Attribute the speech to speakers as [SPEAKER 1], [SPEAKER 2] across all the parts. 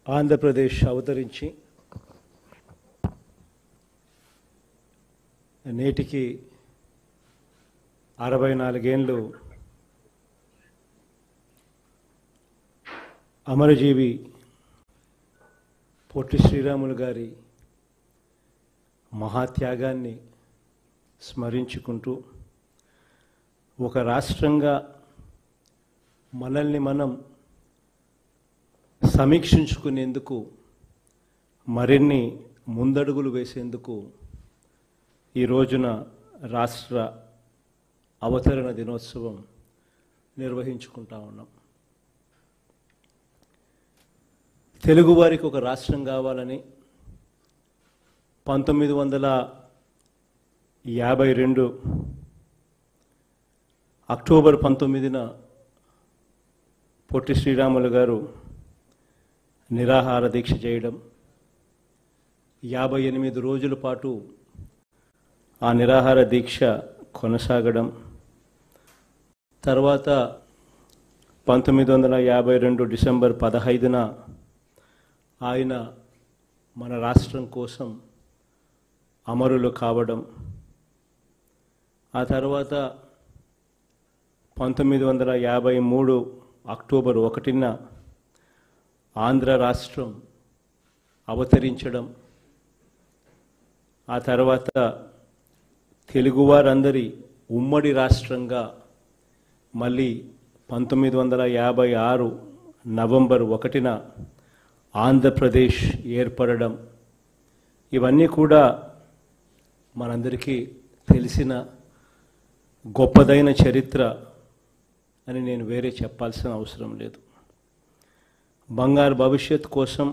[SPEAKER 1] ఆంధ్రప్రదేశ్ అవతరించి నేటికి అరవై నాలుగేండ్లు అమరజీవి పొట్టి శ్రీరాములు గారి మహాత్యాగాన్ని స్మరించుకుంటూ ఒక రాష్ట్రంగా మనల్ని మనం సమీక్షించుకునేందుకు మరిన్ని ముందడుగులు వేసేందుకు ఈ రోజున రాష్ట్ర అవతరణ దినోత్సవం నిర్వహించుకుంటా ఉన్నాం తెలుగువారికి ఒక రాష్ట్రం కావాలని పంతొమ్మిది వందల యాభై రెండు అక్టోబర్ పంతొమ్మిదిన పొట్టి శ్రీరాములు గారు నిరాహార దీక్ష చేయడం యాభై ఎనిమిది రోజుల పాటు ఆ నిరాహార దీక్ష కొనసాగడం తర్వాత పంతొమ్మిది వందల యాభై రెండు డిసెంబర్ పదహైదున ఆయన మన రాష్ట్రం కోసం అమరులు కావడం ఆ తర్వాత పంతొమ్మిది వందల యాభై మూడు అక్టోబర్ ఒకటిన ఆంధ్ర రాష్ట్రం అవతరించడం ఆ తర్వాత తెలుగువారందరి ఉమ్మడి రాష్ట్రంగా మళ్ళీ పంతొమ్మిది వందల యాభై ఆరు నవంబర్ ఒకటిన ఆంధ్రప్రదేశ్ ఏర్పడడం ఇవన్నీ కూడా మనందరికీ తెలిసిన గొప్పదైన చరిత్ర అని నేను వేరే చెప్పాల్సిన అవసరం లేదు బంగారు భవిష్యత్ కోసం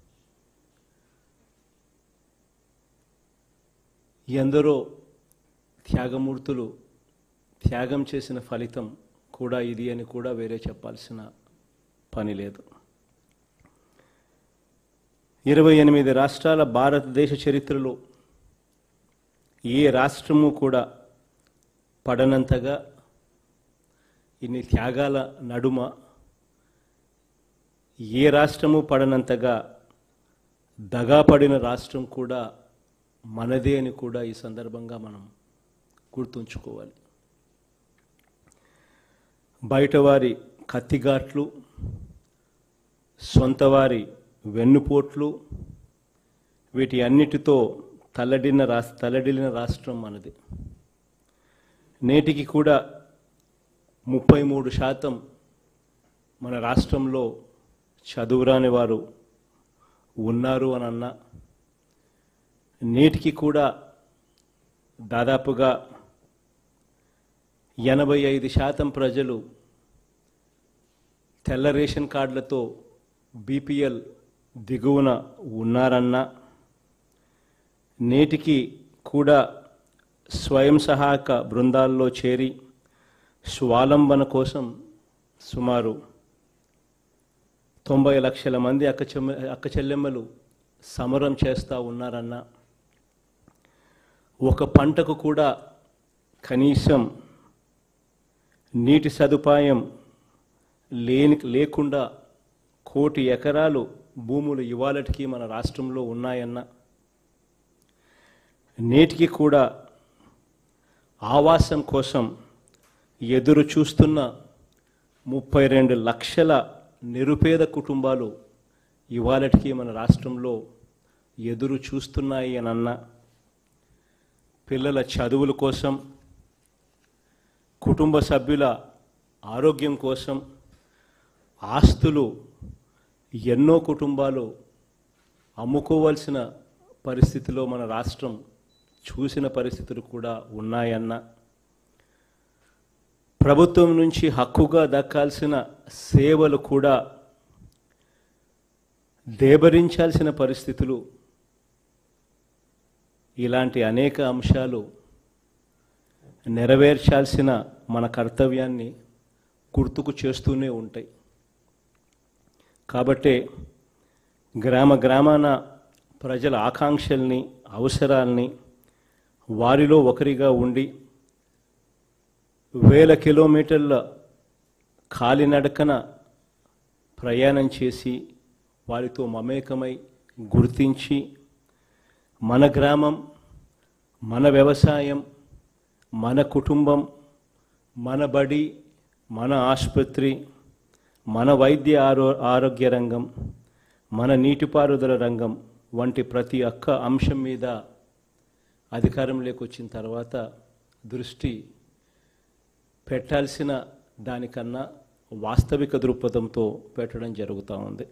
[SPEAKER 1] ఎందరో త్యాగమూర్తులు త్యాగం చేసిన ఫలితం కూడా ఇది అని కూడా వేరే చెప్పాల్సిన పని లేదు ఇరవై ఎనిమిది రాష్ట్రాల భారతదేశ చరిత్రలో ఏ రాష్ట్రము కూడా పడనంతగా ఇన్ని త్యాగాల నడుమ ఏ రాష్ట్రము పడనంతగా దగాపడిన రాష్ట్రం కూడా మనదే అని కూడా ఈ సందర్భంగా మనం గుర్తుంచుకోవాలి బయటవారి కత్తిగాట్లు సొంతవారి వెన్నుపోట్లు వీటి అన్నిటితో తల్లడిన రాస్ తల్లడిల్లిన రాష్ట్రం మనది నేటికి కూడా ముప్పై మూడు శాతం మన రాష్ట్రంలో చదువురాని వారు ఉన్నారు అని అన్నా నేటికి కూడా దాదాపుగా ఎనభై ఐదు శాతం ప్రజలు తెల్ల రేషన్ కార్డులతో బీపీఎల్ దిగువన ఉన్నారన్నా నేటికి కూడా స్వయం సహాయక బృందాల్లో చేరి స్వాలంబన కోసం సుమారు తొంభై లక్షల మంది అక్క చెమ్మ అక్క చెల్లెమ్మలు సమరం చేస్తూ ఉన్నారన్న ఒక పంటకు కూడా కనీసం నీటి సదుపాయం లేని లేకుండా కోటి ఎకరాలు భూములు ఇవాళటికి మన రాష్ట్రంలో ఉన్నాయన్న నేటికి కూడా ఆవాసం కోసం ఎదురు చూస్తున్న ముప్పై రెండు లక్షల నిరుపేద కుటుంబాలు ఇవాళటికి మన రాష్ట్రంలో ఎదురు చూస్తున్నాయి అని అన్న పిల్లల చదువుల కోసం కుటుంబ సభ్యుల ఆరోగ్యం కోసం ఆస్తులు ఎన్నో కుటుంబాలు అమ్ముకోవాల్సిన పరిస్థితిలో మన రాష్ట్రం చూసిన పరిస్థితులు కూడా ఉన్నాయన్న ప్రభుత్వం నుంచి హక్కుగా దక్కాల్సిన సేవలు కూడా దేబరించాల్సిన పరిస్థితులు ఇలాంటి అనేక అంశాలు నెరవేర్చాల్సిన మన కర్తవ్యాన్ని గుర్తుకు చేస్తూనే ఉంటాయి కాబట్టే గ్రామ గ్రామాన ప్రజల ఆకాంక్షల్ని అవసరాల్ని వారిలో ఒకరిగా ఉండి వేల కిలోమీటర్ల కాలినడకన ప్రయాణం చేసి వారితో మమేకమై గుర్తించి మన గ్రామం మన వ్యవసాయం మన కుటుంబం మన బడి మన ఆసుపత్రి మన వైద్య ఆరో ఆరోగ్య రంగం మన నీటిపారుదల రంగం వంటి ప్రతి ఒక్క అంశం మీద అధికారంలోకి వచ్చిన తర్వాత దృష్టి పెట్టాల్సిన దానికన్నా వాస్తవిక దృక్పథంతో పెట్టడం జరుగుతూ ఉంది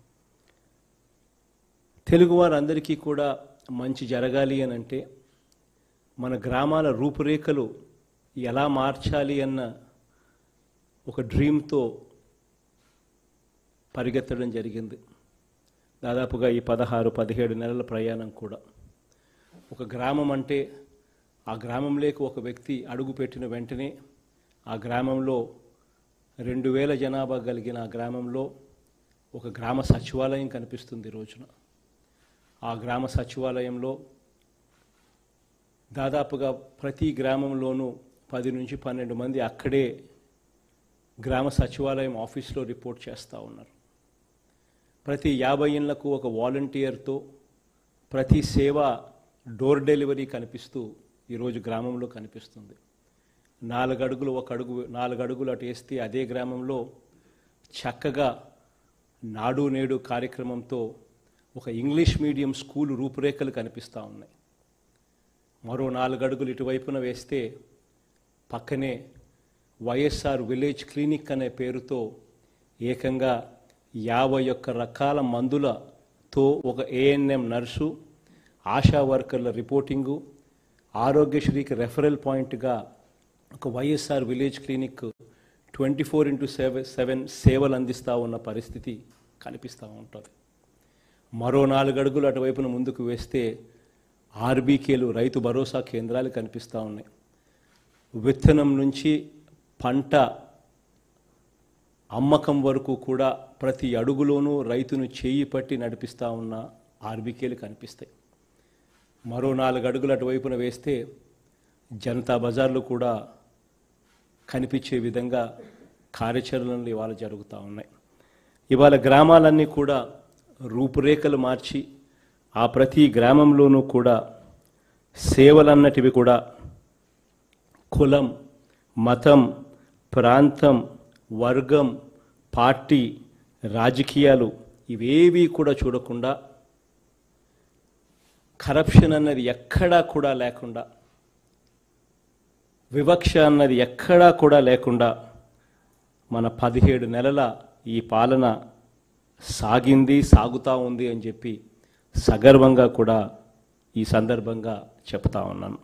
[SPEAKER 1] తెలుగు వారందరికీ కూడా మంచి జరగాలి అని అంటే మన గ్రామాల రూపురేఖలు ఎలా మార్చాలి అన్న ఒక డ్రీమ్తో పరిగెత్తడం జరిగింది దాదాపుగా ఈ పదహారు పదిహేడు నెలల ప్రయాణం కూడా ఒక గ్రామం అంటే ఆ గ్రామంలోకి ఒక వ్యక్తి అడుగు పెట్టిన వెంటనే ఆ గ్రామంలో రెండు వేల జనాభా కలిగిన ఆ గ్రామంలో ఒక గ్రామ సచివాలయం కనిపిస్తుంది ఈ రోజున ఆ గ్రామ సచివాలయంలో దాదాపుగా ప్రతి గ్రామంలోనూ పది నుంచి పన్నెండు మంది అక్కడే గ్రామ సచివాలయం ఆఫీస్లో రిపోర్ట్ చేస్తూ ఉన్నారు ప్రతి యాభై ఇళ్లకు ఒక వాలంటీర్తో ప్రతి సేవ డోర్ డెలివరీ కనిపిస్తూ ఈరోజు గ్రామంలో కనిపిస్తుంది నాలుగు అడుగులు ఒక అడుగు నాలుగు అడుగులు అటు వేస్తే అదే గ్రామంలో చక్కగా నాడు నేడు కార్యక్రమంతో ఒక ఇంగ్లీష్ మీడియం స్కూల్ రూపురేఖలు కనిపిస్తూ ఉన్నాయి మరో నాలుగు అడుగులు ఇటువైపున వేస్తే పక్కనే వైఎస్ఆర్ విలేజ్ క్లినిక్ అనే పేరుతో ఏకంగా యాభై ఒక్క రకాల మందులతో ఒక ఏఎన్ఎం నర్సు ఆశా వర్కర్ల రిపోర్టింగు ఆరోగ్యశ్రీకి రెఫరల్ పాయింట్గా ఒక YSR village clinic twenty four into seven seven సేవలు అందిస్తూ ఉన్న పరిస్థితి కనిపిస్తూ ఉంటుంది మరో నాలుగు అడుగులు అటువైపున ముందుకు వేస్తే ఆర్బీకేలు రైతు భరోసా కేంద్రాలు కనిపిస్తూ ఉన్నాయి విత్తనం నుంచి పంట అమ్మకం వరకు కూడా ప్రతి అడుగులోనూ రైతును చేయి పట్టి నడిపిస్తూ ఉన్న ఆర్బీకేలు కనిపిస్తాయి మరో నాలుగు అడుగులు అటువైపున వేస్తే జనతా బజార్లు కూడా కనిపించే విధంగా కార్యాచరణలు ఇవాళ జరుగుతూ ఉన్నాయి ఇవాళ గ్రామాలన్నీ కూడా రూపురేఖలు మార్చి ఆ ప్రతి గ్రామంలోనూ కూడా సేవలన్నటివి కూడా కులం మతం ప్రాంతం వర్గం పార్టీ రాజకీయాలు ఇవేవి కూడా చూడకుండా కరప్షన్ అన్నది ఎక్కడా కూడా లేకుండా వివక్ష అన్నది ఎక్కడా కూడా లేకుండా మన పదిహేడు నెలల ఈ పాలన సాగింది సాగుతూ ఉంది అని చెప్పి సగర్వంగా కూడా ఈ సందర్భంగా చెప్తా ఉన్నాను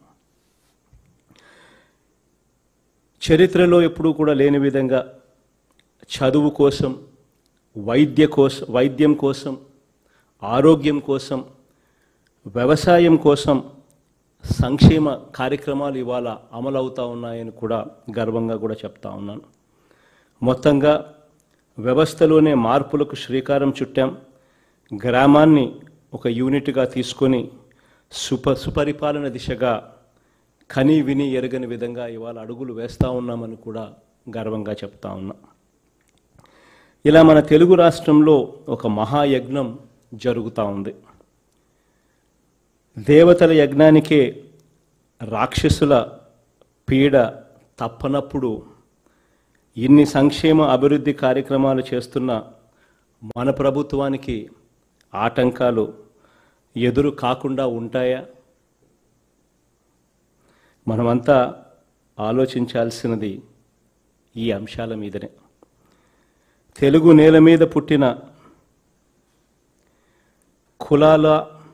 [SPEAKER 1] చరిత్రలో ఎప్పుడూ కూడా లేని విధంగా చదువు కోసం వైద్య కోసం వైద్యం కోసం ఆరోగ్యం కోసం వ్యవసాయం కోసం సంక్షేమ కార్యక్రమాలు ఇవాళ అమలవుతూ ఉన్నాయని కూడా గర్వంగా కూడా చెప్తా ఉన్నాను మొత్తంగా వ్యవస్థలోనే మార్పులకు శ్రీకారం చుట్టాం గ్రామాన్ని ఒక యూనిట్గా తీసుకొని సుప సుపరిపాలన దిశగా కని విని ఎరగని విధంగా ఇవాళ అడుగులు వేస్తూ ఉన్నామని కూడా గర్వంగా చెప్తా ఉన్నాం ఇలా మన తెలుగు రాష్ట్రంలో ఒక మహాయజ్ఞం జరుగుతూ ఉంది దేవతల యజ్ఞానికే రాక్షసుల పీడ తప్పనప్పుడు ఇన్ని సంక్షేమ అభివృద్ధి కార్యక్రమాలు చేస్తున్న మన ప్రభుత్వానికి ఆటంకాలు ఎదురు కాకుండా ఉంటాయా మనమంతా ఆలోచించాల్సినది ఈ అంశాల మీదనే తెలుగు నేల మీద పుట్టిన కులాల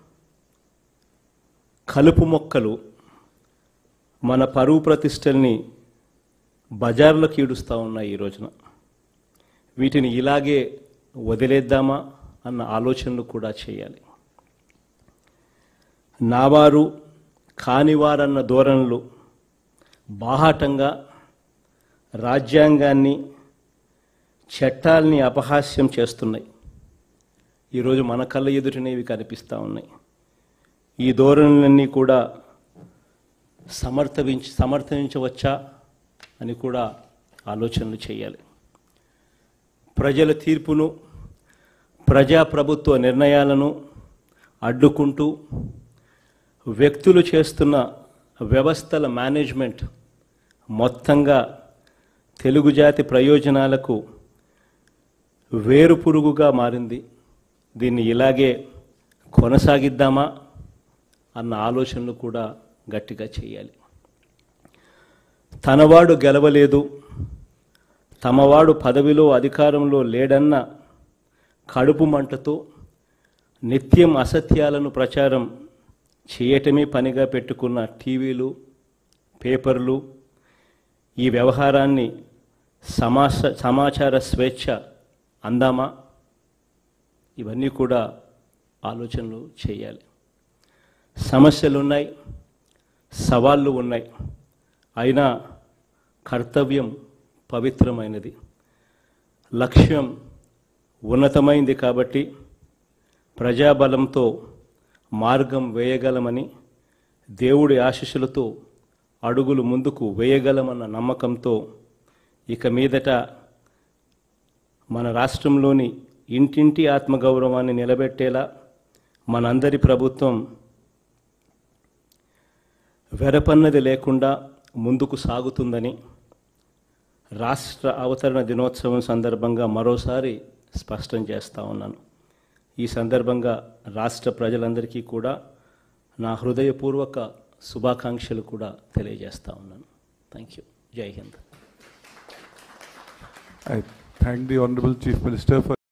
[SPEAKER 1] కలుపు మొక్కలు మన పరువు ప్రతిష్టల్ని బజార్లకు ఈడుస్తూ ఉన్నాయి ఈ రోజున వీటిని ఇలాగే వదిలేద్దామా అన్న ఆలోచనలు కూడా చేయాలి నావారు కానివారన్న ధోరణులు బాహాటంగా రాజ్యాంగాన్ని చట్టాల్ని అపహాస్యం చేస్తున్నాయి ఈరోజు మన కళ్ళ ఎదుటనే ఇవి కనిపిస్తూ ఉన్నాయి ఈ ధోరణులన్నీ కూడా సమర్థవించి సమర్థించవచ్చా అని కూడా ఆలోచనలు చేయాలి ప్రజల తీర్పును ప్రజాప్రభుత్వ నిర్ణయాలను అడ్డుకుంటూ వ్యక్తులు చేస్తున్న వ్యవస్థల మేనేజ్మెంట్ మొత్తంగా తెలుగు జాతి ప్రయోజనాలకు వేరుపురుగుగా మారింది దీన్ని ఇలాగే కొనసాగిద్దామా అన్న ఆలోచనలు కూడా గట్టిగా చేయాలి తనవాడు గెలవలేదు తమవాడు పదవిలో అధికారంలో లేడన్న కడుపు మంటతో నిత్యం అసత్యాలను ప్రచారం చేయటమే పనిగా పెట్టుకున్న టీవీలు పేపర్లు ఈ వ్యవహారాన్ని సమాస సమాచార స్వేచ్ఛ అందామా ఇవన్నీ కూడా ఆలోచనలు చేయాలి సమస్యలు ఉన్నాయి సవాళ్ళు ఉన్నాయి అయినా కర్తవ్యం పవిత్రమైనది లక్ష్యం ఉన్నతమైంది కాబట్టి ప్రజాబలంతో మార్గం వేయగలమని దేవుడి ఆశీస్సులతో అడుగులు ముందుకు వేయగలమన్న నమ్మకంతో ఇక మీదట మన రాష్ట్రంలోని ఇంటింటి ఆత్మగౌరవాన్ని నిలబెట్టేలా మనందరి ప్రభుత్వం వెరపన్నది లేకుండా ముందుకు సాగుతుందని రాష్ట్ర అవతరణ దినోత్సవం సందర్భంగా మరోసారి స్పష్టం చేస్తా ఉన్నాను ఈ సందర్భంగా రాష్ట్ర ప్రజలందరికీ కూడా నా హృదయపూర్వక శుభాకాంక్షలు కూడా తెలియజేస్తా ఉన్నాను థ్యాంక్ యూ జై Hind
[SPEAKER 2] I thank the Honorable Chief Minister for